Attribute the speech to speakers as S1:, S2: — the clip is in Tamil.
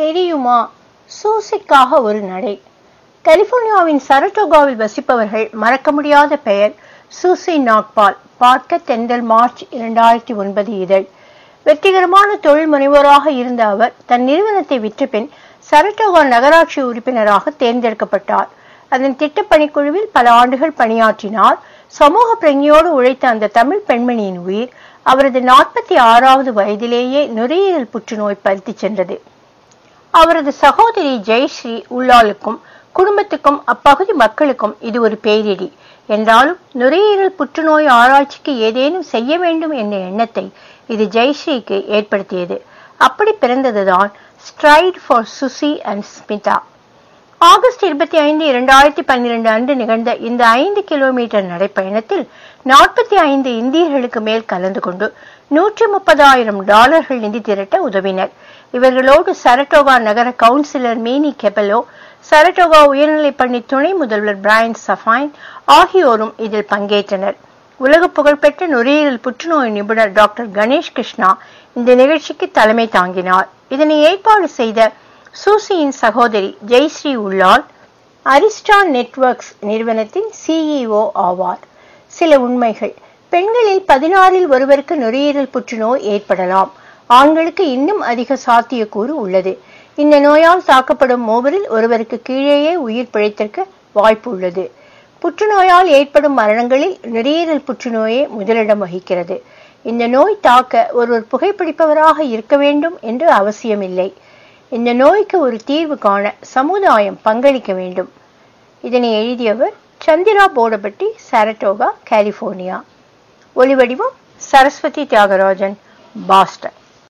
S1: தெரியுமா சூசிக்காக ஒரு நடை கலிபோர்னியாவின் சரட்டோகாவில் வசிப்பவர்கள் மறக்க முடியாத பெயர் சூசி நாக்பால் பார்க்க தென்றல் மார்ச் இரண்டாயிரத்தி ஒன்பது இதழ் வெற்றிகரமான தொழில் முனைவோராக இருந்த அவர் தன் நிறுவனத்தை விற்ற பின் சரட்டோகா நகராட்சி உறுப்பினராக தேர்ந்தெடுக்கப்பட்டார் அதன் திட்டப்பணிக்குழுவில் பல ஆண்டுகள் பணியாற்றினார் சமூக பிரಜ್ಞையோடு உழைத்த அந்த தமிழ் பெண்மணியின் உயிர் அவரது நாற்பத்தி ஆறாவது வயதிலேயே நுரையீரல் புற்றுநோய் பறித்துச் சென்றது அவரது சகோதரி ஜெயஸ்ரீ உள்ளாளுக்கும் குடும்பத்துக்கும் அப்பகுதி மக்களுக்கும் இது ஒரு பேரிடி என்றாலும் நுரையீரல் புற்றுநோய் ஆராய்ச்சிக்கு ஏதேனும் செய்ய வேண்டும் என்ற எண்ணத்தை இது ஜெயஸ்ரீக்கு ஏற்படுத்தியது அப்படி பிறந்ததுதான் straight for Suchi and Smita August இருபத்தி ஐந்து இரண்டாயிரத்தி பன்னிரண்டு அன்று நிகழ்ந்த இந்த ஐந்து கிலோமீட்டர் நடைப்பயணத்தில் நாற்பத்தி ஐந்து இந்தியர்களுக்கு மேல் கலந்து கொண்டு நூற்றி முப்பதாயிரம் டாலர்கள் நிதி திரட்ட உதவினர் இவர்களோடு சரட்டோகா நகர கவுன்சிலர் மீனி கெபலோ சரட்டோகா உயர்நிலைப் பள்ளி துணை முதல்வர் பிரையன் சஃபைன் ஆகியோரும் இதில் பங்கேற்றனர் உலக புகழ்பெற்ற நுரையீரல் புற்றுநோய் நிபுணர் டாக்டர் கணேஷ் கிருஷ்ணா இந்த நிகழ்ச்சிக்கு தலைமை தாங்கினார் இதனை ஏற்பாடு செய்த சூசியின் சகோதரி ஜெய்ஸ்ரீ உள்ளால் அரிஸ்டான் நெட்வொர்க்ஸ் நிறுவனத்தின் சிஇஓ ஆவார் சில உண்மைகள் பெண்களில் பதினாறில் ஒருவருக்கு நுரையீரல் புற்றுநோய் ஏற்படலாம் ஆண்களுக்கு இன்னும் அதிக சாத்தியக்கூறு உள்ளது இந்த நோயால் தாக்கப்படும் மூவரில் ஒருவருக்கு கீழேயே உயிர் பிழைத்திருக்க வாய்ப்பு உள்ளது புற்றுநோயால் ஏற்படும் மரணங்களில் நுரையீரல் புற்றுநோயே முதலிடம் வகிக்கிறது இந்த நோய் தாக்க ஒருவர் புகைப்பிடிப்பவராக இருக்க வேண்டும் என்று அவசியமில்லை இந்த நோய்க்கு ஒரு தீர்வு காண சமுதாயம் பங்களிக்க வேண்டும் இதனை எழுதியவர் சந்திரா போடபட்டி சரட்டோகா கலிபோர்னியா ஒலிவடிவம் சரஸ்வதி தியாகராஜன் பாஸ்டன்